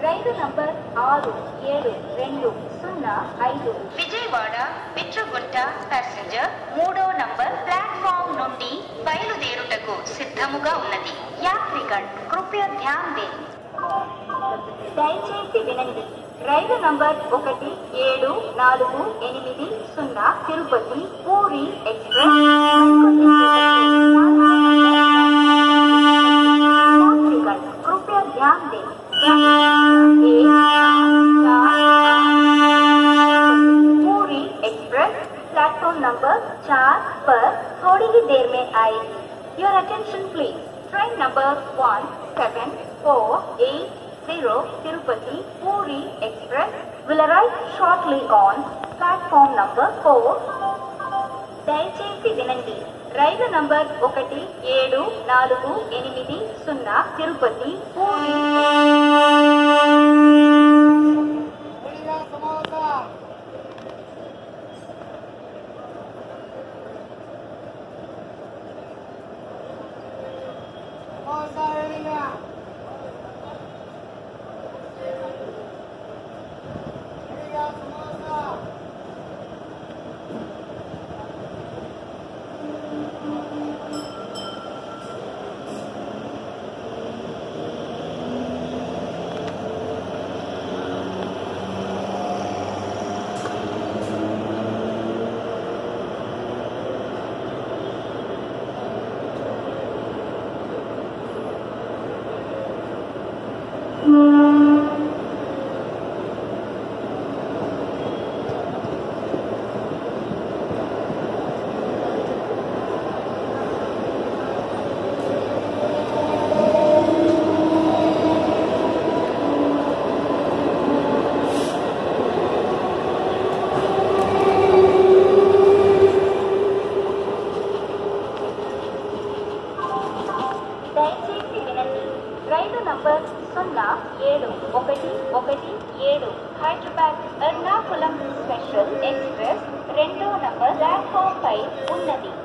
రైలు number ఆరు ఏడు రెండు సున్నా ఐదు విజయవాడ పిట్రగుంట ప్యాసింజర్ మూడో నంబర్ ప్లాట్ఫామ్ నుండి బయలుదేరుటకు సిద్ధముగా ఉన్నది యాత్రికన్ కృపయ ధ్యాన్ దే దయచేసి వినండి రైలు నంబర్ ఒకటి ఏడు నాలుగు ఎనిమిది సున్నా తిరుపతి పూరి ఎక్స్ప్రెస్ यात्रीगण कृपया ध्यान दें एक, चार, पूरी एक्सप्रेस प्लेटफॉर्म नंबर चार पर थोड़ी ही देर में आएगी your attention please train number one seven four eight zero Tirupati Puri Express will arrive shortly on platform number four. దయచేసి వినండి రైలు నంబర్ ఒకటి ఏడు నాలుగు ఎనిమిది సున్నా తిరుపతి పూరి बढ़िया समोसा समोसा बढ़िया बढ़िया समोसा దయచేసి వినండి రైలు నంబర్ సున్నా ఏడు ఒకటి ఒకటి ఏడు హైదరాబాద్ ఎర్నాకుళం స్పెషల్ ఎక్స్ప్రెస్ రెండో నంబర్ ప్లాట్ఫామ్ పై ఉన్నది